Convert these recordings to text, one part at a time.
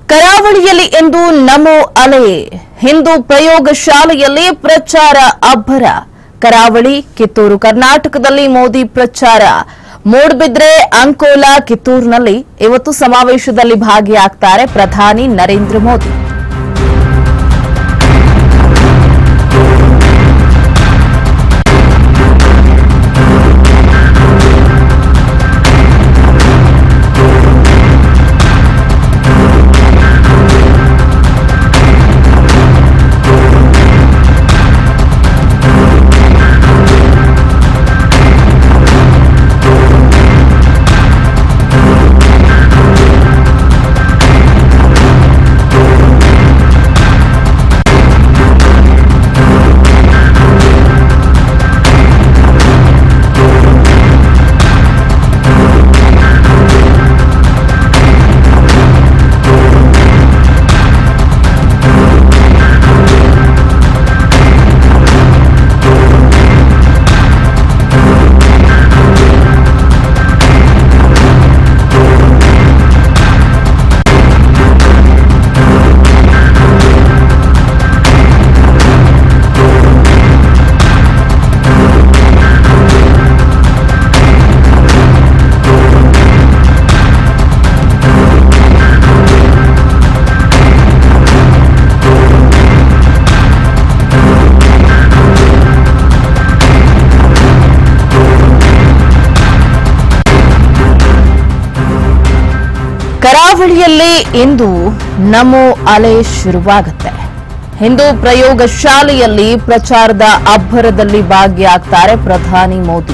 ಕರಾವಳಿಯಲ್ಲಿ ಇಂದು ನಮೋ ಅಲೆ ಹಿಂದೂ ಪ್ರಯೋಗ ಶಾಲೆಯಲ್ಲಿ ಪ್ರಚಾರ ಅಬ್ಬರ ಕರಾವಳಿ ಕಿತ್ತೂರು ಕರ್ನಾಟಕದಲ್ಲಿ ಮೋದಿ ಪ್ರಚಾರ ಮೂಡ್ಬಿದ್ರೆ ಅಂಕೋಲಾ ಕಿತ್ತೂರಿನಲ್ಲಿ ಇವತ್ತು ಸಮಾವೇಶದಲ್ಲಿ ಭಾಗಿಯಾಗ್ತಾರೆ ಪ್ರಧಾನಿ ನರೇಂದ್ರ ಮೋದಿ ಕರಾವಳಿಯಲ್ಲಿ ಇಂದು ನಮೋ ಅಲೆ ಶುರುವಾಗುತ್ತೆ ಹಿಂದೂ ಪ್ರಯೋಗ ಶಾಲೆಯಲ್ಲಿ ಪ್ರಚಾರದ ಅಬ್ಬರದಲ್ಲಿ ಭಾಗಿಯಾಗ್ತಾರೆ ಪ್ರಧಾನಿ ಮೋದಿ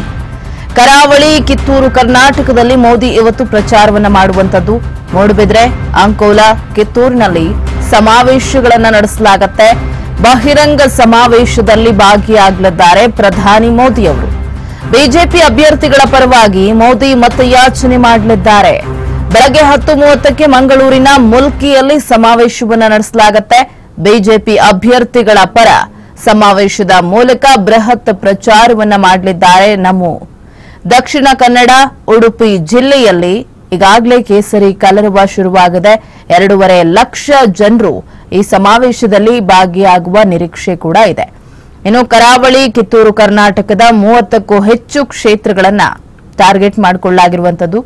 ಕರಾವಳಿ ಕಿತ್ತೂರು ಕರ್ನಾಟಕದಲ್ಲಿ ಮೋದಿ ಇವತ್ತು ಪ್ರಚಾರವನ್ನ ಮಾಡುವಂತದ್ದು ಮೂಡುಬಿದ್ರೆ ಅಂಕೋಲಾ ಕಿತ್ತೂರಿನಲ್ಲಿ ಸಮಾವೇಶಗಳನ್ನ ನಡೆಸಲಾಗತ್ತೆ ಬಹಿರಂಗ ಸಮಾವೇಶದಲ್ಲಿ ಭಾಗಿಯಾಗಲಿದ್ದಾರೆ ಪ್ರಧಾನಿ ಮೋದಿ ಅವರು ಬಿಜೆಪಿ ಅಭ್ಯರ್ಥಿಗಳ ಪರವಾಗಿ ಮೋದಿ ಮತಯಾಚನೆ ಮಾಡಲಿದ್ದಾರೆ ಬೆಳಗ್ಗೆ ಹತ್ತು ಮೂವತ್ತಕ್ಕೆ ಮಂಗಳೂರಿನ ಮುಲ್ಕಿಯಲ್ಲಿ ಸಮಾವೇಶವನ್ನು ನಡೆಸಲಾಗುತ್ತೆ ಬಿಜೆಪಿ ಅಭ್ಯರ್ಥಿಗಳ ಪರ ಸಮಾವೇಶದ ಮೂಲಕ ಬೃಹತ್ ಪ್ರಚಾರವನ್ನ ಮಾಡಲಿದ್ದಾರೆ ನಮೋ ದಕ್ಷಿಣ ಕನ್ನಡ ಉಡುಪಿ ಜಿಲ್ಲೆಯಲ್ಲಿ ಈಗಾಗಲೇ ಕೇಸರಿ ಕಲರವ ಶುರುವಾಗಿದೆ ಎರಡೂವರೆ ಲಕ್ಷ ಜನರು ಈ ಸಮಾವೇಶದಲ್ಲಿ ಭಾಗಿಯಾಗುವ ನಿರೀಕ್ಷೆ ಕೂಡ ಇದೆ ಇನ್ನು ಕರಾವಳಿ ಕಿತ್ತೂರು ಕರ್ನಾಟಕದ ಮೂವತ್ತಕ್ಕೂ ಹೆಚ್ಚು ಕ್ಷೇತ್ರಗಳನ್ನ ಟಾರ್ಗೆಟ್ ಮಾಡಿಕೊಳ್ಳಲಾಗಿರುವಂತದ್ದು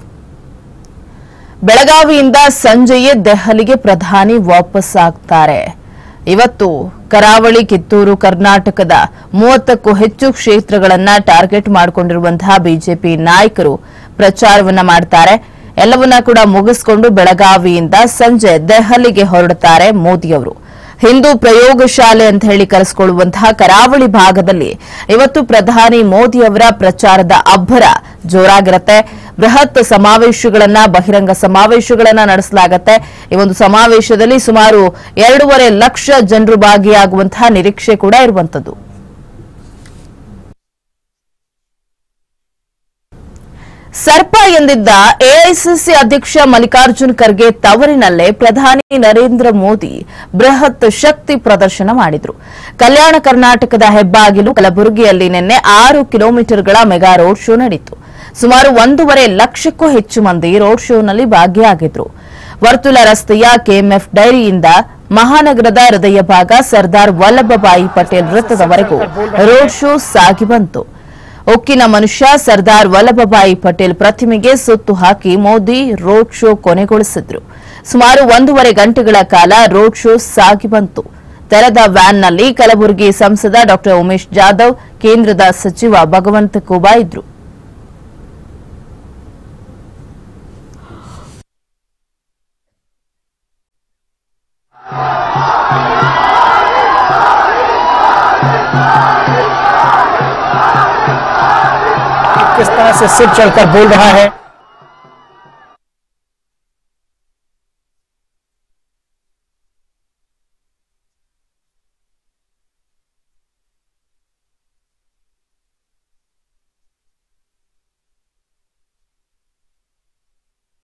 ಬೆಳಗಾವಿಯಿಂದ ಸಂಜೆಯೇ ದೆಹಲಿಗೆ ಪ್ರಧಾನಿ ವಾಪಸ್ ಆಗ್ತಾರೆ ಇವತ್ತು ಕರಾವಳಿ ಕಿತ್ತೂರು ಕರ್ನಾಟಕದ ಮೂವತ್ತಕ್ಕೂ ಹೆಚ್ಚು ಕ್ಷೇತ್ರಗಳನ್ನ ಟಾರ್ಗೆಟ್ ಮಾಡಿಕೊಂಡಿರುವಂತಹ ಬಿಜೆಪಿ ನಾಯಕರು ಪ್ರಚಾರವನ್ನ ಮಾಡ್ತಾರೆ ಎಲ್ಲವನ್ನ ಕೂಡ ಮುಗಿಸಿಕೊಂಡು ಬೆಳಗಾವಿಯಿಂದ ಸಂಜೆ ದೆಹಲಿಗೆ ಹೊರಡುತ್ತಾರೆ ಮೋದಿ ಅವರು ಹಿಂದೂ ಪ್ರಯೋಗಶಾಲೆ ಅಂತ ಹೇಳಿ ಕರೆಸಿಕೊಳ್ಳುವಂತಹ ಕರಾವಳಿ ಭಾಗದಲ್ಲಿ ಇವತ್ತು ಪ್ರಧಾನಿ ಮೋದಿ ಅವರ ಪ್ರಚಾರದ ಅಬ್ಬರ ಜೋರಾಗಿರುತ್ತೆ ಬೃಹತ್ ಸಮಾವೇಶಗಳನ್ನ ಬಹಿರಂಗ ಸಮಾವೇಶಗಳನ್ನ ನಡೆಸಲಾಗತ್ತೆ ಈ ಒಂದು ಸಮಾವೇಶದಲ್ಲಿ ಸುಮಾರು ಎರಡೂವರೆ ಲಕ್ಷ ಜನರು ಭಾಗಿಯಾಗುವಂತಹ ನಿರೀಕ್ಷೆ ಕೂಡ ಇರುವಂತದ್ದು ಸರ್ಪ ಎಂದಿದ್ದ ಎಐಸಿಸಿ ಅಧ್ಯಕ್ಷ ಮಲ್ಲಿಕಾರ್ಜುನ್ ಖರ್ಗೆ ತವರಿನಲ್ಲೇ ಪ್ರಧಾನಿ ನರೇಂದ್ರ ಮೋದಿ ಬೃಹತ್ ಶಕ್ತಿ ಪ್ರದರ್ಶನ ಮಾಡಿದ್ರು ಕಲ್ಯಾಣ ಕರ್ನಾಟಕದ ಹೆಬ್ಬಾಗಿಲು ಕಲಬುರಗಿಯಲ್ಲಿ ನಿನ್ನೆ ಆರು ಕಿಲೋಮೀಟರ್ಗಳ ಮೆಗಾ ರೋಡ್ ಶೋ ನಡೆಯಿತು ಸುಮಾರು ಒಂದೂವರೆ ಲಕ್ಷಕ್ಕೂ ಹೆಚ್ಚು ಮಂದಿ ರೋಡ್ ಶೋನಲ್ಲಿ ಭಾಗಿಯಾಗಿದ್ರು ವರ್ತುಲ ರಸ್ತೆಯ ಕೆಎಂಎಫ್ ಡೈರಿಯಿಂದ ಮಹಾನಗರದ ಹೃದಯ ಭಾಗ ಸರ್ದಾರ್ ವಲ್ಲಭಭಾಯಿ ಪಟೇಲ್ ವೃತ್ತದವರೆಗೂ ರೋಡ್ ಶೋ ಸಾಗಿ ಬಂತು ಉಕ್ಕಿನ ಮನುಷ್ಯ ಸರ್ದಾರ್ ವಲ್ಲಭಭಾಯಿ ಪಟೇಲ್ ಪ್ರತಿಮೆಗೆ ಸುತ್ತು ಹಾಕಿ ಮೋದಿ ರೋಡ್ ಶೋ ಕೊನೆಗೊಳಿಸಿದ್ರು ಸುಮಾರು ಒಂದೂವರೆ ಗಂಟೆಗಳ ಕಾಲ ರೋಡ್ ಶೋ ಸಾಗಿ ಬಂತು ತೆರೆದ ವ್ಯಾನ್ನಲ್ಲಿ ಕಲಬುರಗಿ ಸಂಸದ ಡಾ ಉಮೇಶ್ ಜಾಧವ್ ಕೇಂದ್ರದ ಸಚಿವ ಭಗವಂತ ಖೂಬಾ ಇದ್ರು किस तरह से सिर चढ़कर बोल रहा है